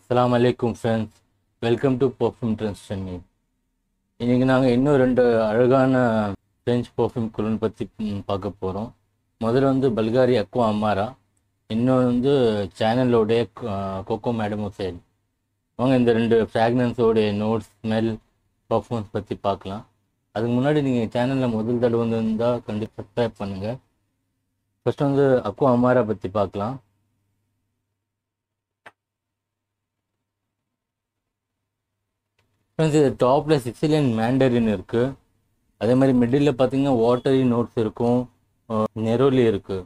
அஸ்ஸலாமு அலைக்கும் friends welcome to perfume trends Chennai இன்றைக்கி நாங்கள் இன்னும் ரெண்டு அழகான ஃப்ரெஞ்ச் பர்ஃப்யூம் குலன் பற்றி பார்க்க போகிறோம் முதல்ல வந்து பல்காரி அக்வா அம்மாரா இன்னொன்று வந்து சேனலோடைய கோகோ மேடமோ சேல் வாங்க இந்த ரெண்டு ஃப்ராக்னன்ஸோடைய நோட்ஸ் ஸ்மெல் பர்ஃபார்மன்ஸ் பற்றி பார்க்கலாம் அதுக்கு முன்னாடி நீங்கள் சேனலில் முதல் தடவை வந்திருந்தால் கண்டிப்பாக சப்ஸ்கிரைப் பண்ணுங்கள் ஃபர்ஸ்ட் வந்து அக்வா அமாரா பற்றி பார்க்கலாம் ஃப்ரெண்ட்ஸ் இது டாப்பில் சிசிலியன் மேண்டரின் இருக்குது அதே மாதிரி மிடில் பார்த்தீங்கன்னா வாட்டரி நோட்ஸ் இருக்கும் நெரோலி இருக்குது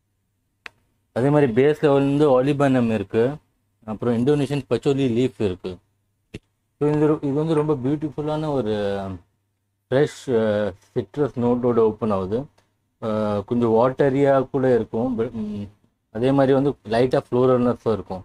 அதே மாதிரி பேஸ் லெவல் வந்து ஒலிபனம் இருக்குது அப்புறம் இந்தோனேஷியன் பச்சோலி லீஃப் இருக்குது ஸோ இது ரொ- இது வந்து ரொம்ப பியூட்டிஃபுல்லான ஒரு ஃப்ரெஷ் சிட்ரஸ் நோட்டோட ஓப்பன் ஆகுது அஹ் கொஞ்சம் வாட்டரியாக கூட இருக்கும் but, ம், அதே மாதிரி வந்து லைட்டாக ஃப்ளோரல்னஸும் இருக்கும்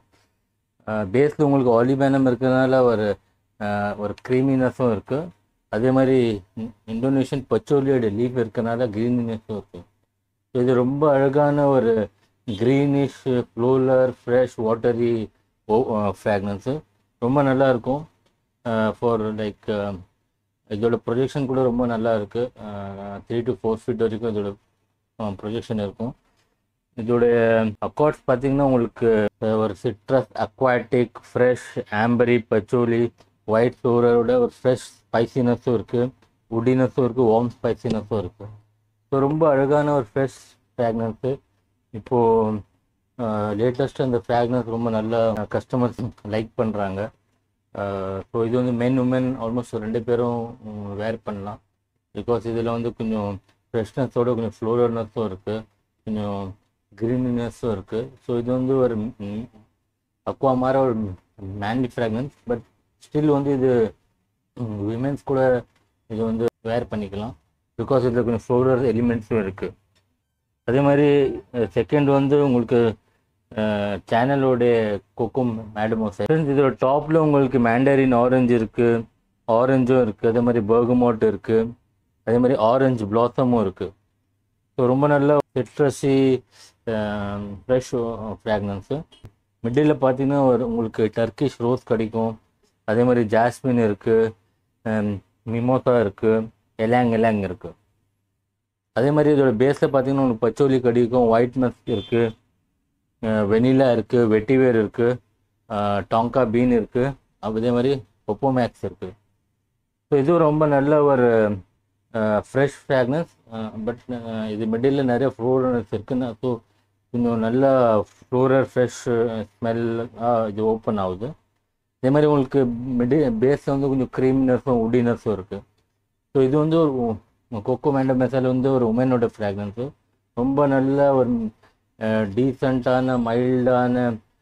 பேஸில் உங்களுக்கு ஆலிபேனம் இருக்கிறதுனால ஒரு அஹ், ஒரு க்ரீமினஸும் இருக்குது அதே மாதிரி இ- இந்தோனேஷியன் பச்சோலியோட லீஃப் இருக்கிறனால க்ரீனினஸும் இருக்குது ஸோ இது ரொம்ப அழகான ஒரு greenish floral fresh watery fragrance ரொம்ப நல்லா இருக்கும் ஃபார் லைக் இதோட ப்ரொஜெக்ஷன் கூட ரொம்ப நல்லா இருக்குது த்ரீ டு ஃபோர் ஃபீட் வரைக்கும் இதோட ப்ரொஜெக்ஷன் இருக்கும் இதோடைய அக்கார்ட்ஸ் பார்த்தீங்கன்னா உங்களுக்கு அஹ், ஒரு citrus aquatic fresh ambery patchouli white ஃப்ளோரோட ஒரு ஃப்ரெஷ் ஸ்பைசினஸும் இருக்குது உட்டினஸும் இருக்குது வார்ம் ஸ்பைசினஸும் இருக்குது ஸோ ரொம்ப அழகான ஒரு ஃப்ரெஷ் ஃப்ராக்னன்ஸு இப்போது லேட்டஸ்ட்டு அந்த ஃப்ராக்னன்ஸ் ரொம்ப நல்லா கஸ்டமர்ஸ் லைக் பண்ணுறாங்க ஸோ இது வந்து மென் உமன் ஆல்மோஸ்ட் ரெண்டு பேரும் வேர் பண்ணலாம் பிகாஸ் இதில் வந்து கொஞ்சம் ஃப்ரெஷ்னஸோட கொஞ்சம் ஃப்ளோரனஸும் இருக்குது கொஞ்சம் க்ரீனினஸும் இருக்குது ஸோ இது வந்து ஒரு அக்வா மாதிரி ஒரு மேன்லி ஃப்ராக்னன்ஸ் பட் ஸ்டில் வந்து இது விமென்ஸ் கூட இது வந்து வேர் பண்ணிக்கலாம் பிகாஸ் இதில் கொஞ்சம் ஃப்ளோரல் எலிமெண்ட்ஸும் இருக்குது அதே மாதிரி செகண்ட் வந்து உங்களுக்கு சேனலோடைய கொக்கும் மேடமோ ஃப்ரெண்ட்ஸ் இதோட டாப்பில் உங்களுக்கு மேண்டரின் ஆரஞ்சு இருக்குது ஆரஞ்சும் இருக்குது அதே மாதிரி பர்கமோட் இருக்குது அதே மாதிரி ஆரஞ்சு பிளாசமும் இருக்குது ஸோ ரொம்ப நல்ல சிட்ரஸி ஃப்ரெஷ் ஃப்ராக்னன்ஸு மிடில் பார்த்தீங்கன்னா ஒரு உங்களுக்கு டர்க்கிஷ் ரோஸ் கிடைக்கும் அதே மாதிரி ஜாஸ்மின் இருக்குது மிமோசா இருக்குது எலாங் எலாங் இருக்குது அதே மாதிரி இதோட பேஸில் பார்த்தீங்கன்னா உங்களுக்கு பச்சோலி கிடைக்கும் ஒயிட் மஸ்க் இருக்குது வெனிலா இருக்குது வெட்டிவேர் இருக்குது டாங்கா பீன் இருக்குது அதே மாதிரி ஒப்போமேக்ஸ் இருக்குது ஸோ இதுவும் ரொம்ப நல்ல ஒரு ஃப்ரெஷ் ஃப்ராக்னஸ் பட் இது மிடில் நிறைய ஃப்ளோரனஸ் இருக்குன்னு ஸோ கொஞ்சம் நல்ல ஃப்ளோரர் ஃப்ரெஷ் ஸ்மெல் இது ஓப்பன் ஆகுது அதே மாதிரி உங்களுக்கு மிடி பேஸ் வந்து கொஞ்சம் க்ரீமினஸும் உட்டினஸும் இருக்குது ஸோ இது வந்து ஒரு கொக்கோ மேண்ட மசாலா வந்து ஒரு உமனோட ஃப்ராக்னன்ஸு ரொம்ப நல்ல ஒரு டீசெண்டான மைல்டான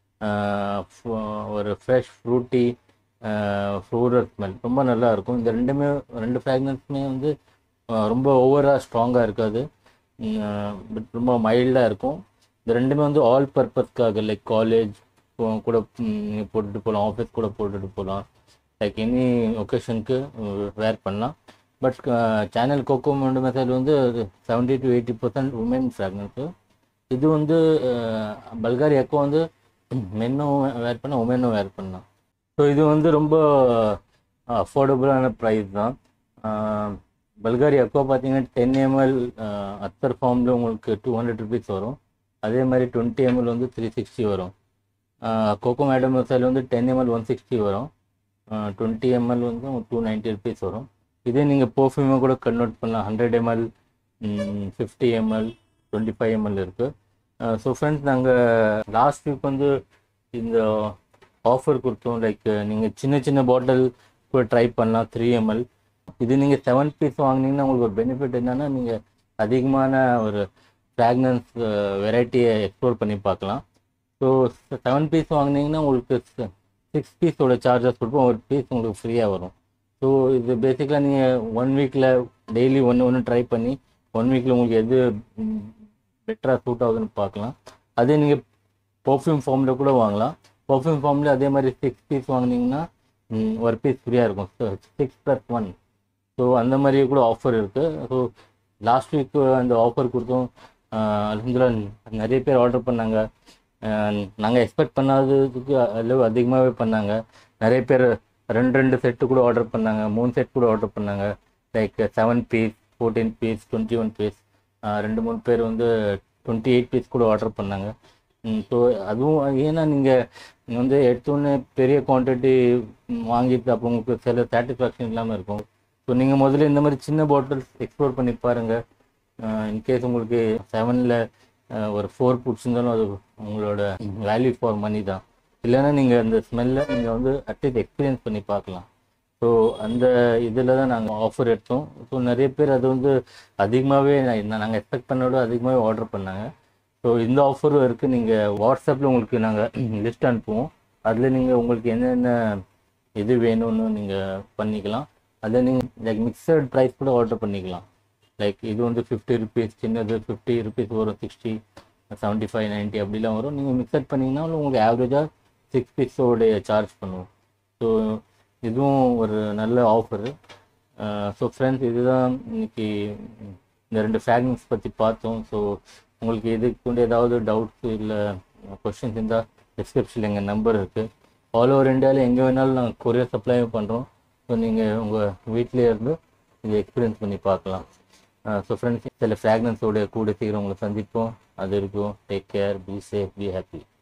ஒரு ஃப்ரெஷ் ஃப்ரூட்டி ஃப்ளோரல் ஸ்மெல் ரொம்ப நல்லா இருக்கும் இந்த ரெண்டுமே ரெண்டு ஃப்ராக்னன்ஸுமே வந்து அஹ், ரொம்ப ஓவராக ஸ்ட்ராங்காக இருக்காது பட் ரொம்ப மைல்டாக இருக்கும் இந்த ரெண்டுமே வந்து ஆல் பர்பஸ்க்காக லைக் காலேஜ் கூட ம், போட்டுட்டு போகலாம் ஆஃபீஸ் கூட போட்டுட்டு போகலாம் லைக் எனி ஒகேஷனுக்கு வேர் பண்ணலாம் பட் சேனல் கோகோ மண்டு மெசேஜ் வந்து seventy to eighty percent women fragrance இது வந்து அஹ், பல்காரி எக்கோ வந்து மென்னும் வேர் பண்ணலாம் உமனும் வேர் பண்ணலாம் ஸோ இது வந்து ரொம்ப அஃபோர்டபுளான ப்ரைஸ் தான் அஹ், பல்காரி எக்கோ பார்த்தீங்கன்னா டென் எம்எல் அத்தர் ஃபார்மில் உங்களுக்கு டூ ஹண்ட்ரட் ருபீஸ் வரும் அதே மாதிரி டுவெண்ட்டி எம்எல் வந்து த்ரீ சிக்ஸ்டி வரும் கோகோ மேடம் மசாலா வந்து டென் எம்எல் ஒன் சிக்ஸ்டி வரும் டுவெண்ட்டி எம்எல் வந்து டூ நைன்ட்டி ருபீஸ் வரும் இதே நீங்கள் பர்ஃப்யூமை கூட கன்வெர்ட் பண்ணலாம் hundred ml fifty ml twenty five ml இருக்குது ஸோ ஃப்ரெண்ட்ஸ் நாங்கள் லாஸ்ட் வீக் வந்து இந்த ஆஃபர் கொடுத்தோம் லைக் நீங்கள் சின்ன சின்ன பாட்டில் கூட ட்ரை பண்ணலாம் த்ரீ எம்எல் இது நீங்கள் செவன் பீஸ் வாங்குனீங்கன்னா உங்களுக்கு ஒரு பெனிஃபிட் என்னன்னா நீங்கள் அதிகமான ஒரு ஃப்ராக்னன்ஸ் வெரைட்டியை எக்ஸ்ப்ளோர் பண்ணி பார்க்கலாம் ஸோ செவன் பீஸ் வாங்குனீங்கன்னா உங்களுக்கு சிக்ஸ் பீஸோட சார்ஜஸ் கொடுப்போம் ஒரு பீஸ் உங்களுக்கு ஃப்ரீயாக வரும் ஸோ இது பேசிக்கலாக நீங்கள் ஒன் வீக்கில் டெய்லி ஒன்று ஒன்று ட்ரை பண்ணி ஒன் வீக்கில் உங்களுக்கு எது பெட்டராக சூட் ஆகுதுன்னு பார்க்கலாம் அதே நீங்கள் பர்ஃப்யூம் ஃபார்மில் கூட வாங்கலாம் பர்ஃப்யூம் ஃபார்மில் அதே மாதிரி சிக்ஸ் பீஸ் வாங்குனீங்கன்னா ம், ஒரு பீஸ் ஃப்ரீயாக இருக்கும் சிக்ஸ் ப்ளஸ் ஒன் ஸோ அந்த மாதிரி கூட ஆஃபர் இருக்குது ஸோ லாஸ்ட் வீக் அந்த ஆஃபர் கொடுத்தோம் அலமதுல்லா நிறைய பேர் ஆர்டர் பண்ணாங்க நாங்கள் எக்ஸ்பெக்ட் பண்ணாததுக்கு அளவு அதிகமாகவே பண்ணாங்க நிறைய பேர் ரெண்டு ரெண்டு செட்டு கூட ஆர்டர் பண்ணாங்க மூணு செட் கூட ஆர்டர் பண்ணாங்க like seven piece fourteen piece twenty one piece ரெண்டு மூணு பேர் வந்து டுவெண்ட்டி எயிட் பீஸ் கூட ஆர்டர் பண்ணாங்க ஸோ அதுவும் ஏன்னா நீங்கள் வந்து எடுத்தோடனே பெரிய குவான்டிட்டி வாங்கிட்டு அப்போ உங்களுக்கு சில சாட்டிஸ்ஃபேக்ஷன் இல்லாமல் இருக்கும் ஸோ நீங்கள் முதல்ல இந்த மாதிரி சின்ன பாட்டில்ஸ் எக்ஸ்ப்ளோர் பண்ணி பாருங்கள் இன்கேஸ் உங்களுக்கு செவனில் ஒரு ஃபோர் பிடிச்சிருந்தாலும் அது உங்களோட வேல்யூ ஃபார் மணி தான் இல்லைன்னா நீங்கள் அந்த ஸ்மெல்லை நீங்கள் வந்து அட்லீஸ்ட் எக்ஸ்பீரியன்ஸ் பண்ணி பார்க்கலாம் ஸோ அந்த இதில் தான் நாங்கள் ஆஃபர் எடுத்தோம் ஸோ நிறைய பேர் அது வந்து அதிகமாகவே நாங்கள் எக்ஸ்பெக்ட் பண்ணோட அதிகமாகவே ஆர்டர் பண்ணாங்க ஸோ இந்த ஆஃபரும் இருக்குது நீங்கள் வாட்ஸ்அப்பில் உங்களுக்கு நாங்கள் லிஸ்ட் அனுப்புவோம் அதில் நீங்கள் உங்களுக்கு என்னென்ன இது வேணும்னு நீங்கள் பண்ணிக்கலாம் அதில் நீங்கள் லைக் மிக்சட் ப்ரைஸ் கூட ஆர்டர் பண்ணிக்கலாம் லைக் இது வந்து ஃபிஃப்டி ருபீஸ் சின்னது ஃபிஃப்டி ருபீஸ் வரும் சிக்ஸ்டி செவன்ட்டி ஃபைவ் நைன்ட்டி அப்படிலாம் வரும் நீங்கள் மிக்சட் பண்ணிங்கன்னா உங்களுக்கு ஆவரேஜாக சிக்ஸ் பீஸோடைய சார்ஜ் பண்ணுவோம் ஸோ இதுவும் ஒரு நல்ல ஆஃபரு ஸோ ஃப்ரெண்ட்ஸ் இதுதான் இன்னைக்கு இந்த ரெண்டு ஃப்ராக்னன்ஸ் பற்றி பார்த்தோம் ஸோ உங்களுக்கு இதுக்கு கொண்டு ஏதாவது டவுட்ஸ் இல்லை கொஷின்ஸ் இருந்தால் டிஸ்கிரிப்ஷனில் எங்கள் நம்பர் இருக்குது ஆல் ஓவர் இந்தியாவில் எங்கே வேணாலும் நாங்கள் கொரியர் சப்ளையும் பண்ணுறோம் ஸோ நீங்கள் உங்கள் வீட்டிலே இருந்து இதை எக்ஸ்பீரியன்ஸ் பண்ணி பார்க்கலாம் ஸோ ஃப்ரெண்ட்ஸ் சில ஃப்ராக்னன்ஸோட கூட சீக்கிரம் உங்களை சந்திப்போம் அது இருக்கும் take care be safe be happy